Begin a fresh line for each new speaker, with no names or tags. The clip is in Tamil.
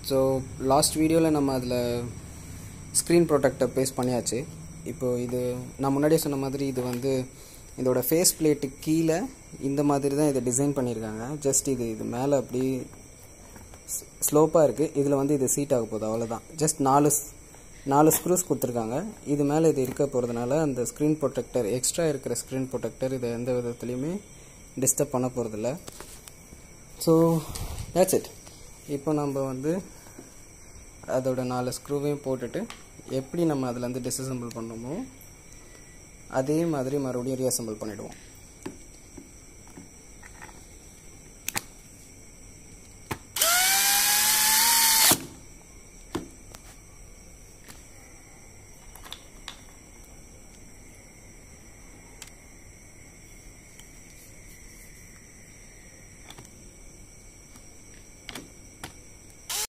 ஸோ லாஸ்ட் வீடியோவில் நம்ம அதில் ஸ்க்ரீன் ப்ரொடெக்டர் பேஸ்ட் பண்ணியாச்சு இப்போ இது நான் முன்னாடியே சொன்ன மாதிரி இது வந்து இதோட ஃபேஸ் பிளேட்டுக்கு கீழே இந்த மாதிரி தான் இதை டிசைன் பண்ணியிருக்காங்க ஜஸ்ட் இது இது மேலே அப்படி ஸ்லோப்பாக இருக்குது இதில் வந்து இது சீட் ஆக போகுது அவ்வளோதான் ஜஸ்ட் நாலு ஸ்- நாலு ஸ்க்ரூஸ் கொடுத்துருக்காங்க இது மேலே இது இருக்க போகிறதுனால அந்த ஸ்க்ரீன் ப்ரொடெக்டர் எக்ஸ்ட்ரா இருக்கிற ஸ்க்ரீன் ப்ரொடெக்டர் இதை எந்த விதத்துலையுமே டிஸ்டர்ப் பண்ண போகிறதில்ல ஸோ that's இட் இப்போ நம்ம வந்து அதோட நாலு ஸ்க்ரூவையும் போட்டுட்டு எப்படி நம்ம அதில் வந்து டிஸ்அசம்பிள் பண்ணோமோ அதே மாதிரி மறுபடியும் ரீஅசம்பிள் பண்ணிவிடுவோம்